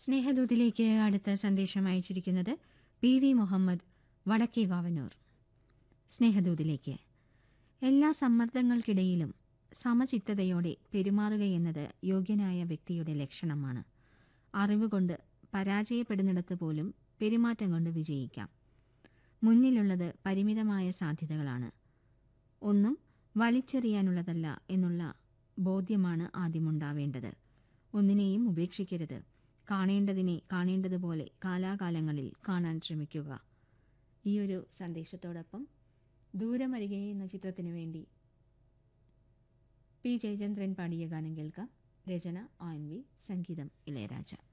സ്നേഹദൂതിലേക്ക് അടുത്ത സന്ദേശം അയച്ചിരിക്കുന്നത് പി വി മുഹമ്മദ് വടക്കേ വാവനൂർ സ്നേഹദൂതിലേക്ക് എല്ലാ സമ്മർദ്ദങ്ങൾക്കിടയിലും സമചിത്തതയോടെ പെരുമാറുകയെന്നത് യോഗ്യനായ വ്യക്തിയുടെ ലക്ഷണമാണ് അറിവുകൊണ്ട് പരാജയപ്പെടുന്നിടത്ത് പോലും പെരുമാറ്റം കൊണ്ട് വിജയിക്കാം മുന്നിലുള്ളത് പരിമിതമായ സാധ്യതകളാണ് ഒന്നും വലിച്ചെറിയാനുള്ളതല്ല എന്നുള്ള ബോധ്യമാണ് ആദ്യമുണ്ടാവേണ്ടത് ഒന്നിനെയും ഉപേക്ഷിക്കരുത് കാണേണ്ടതിനെ കാണേണ്ടതുപോലെ കാലാകാലങ്ങളിൽ കാണാൻ ശ്രമിക്കുക ഈ ഒരു സന്ദേശത്തോടൊപ്പം ദൂരമരികെ എന്ന ചിത്രത്തിനു വേണ്ടി പി ജയചന്ദ്രൻ പാടിയ ഗാനം കേൾക്കാം രചന ഒ എൻ വി സംഗീതം ഇളയരാജ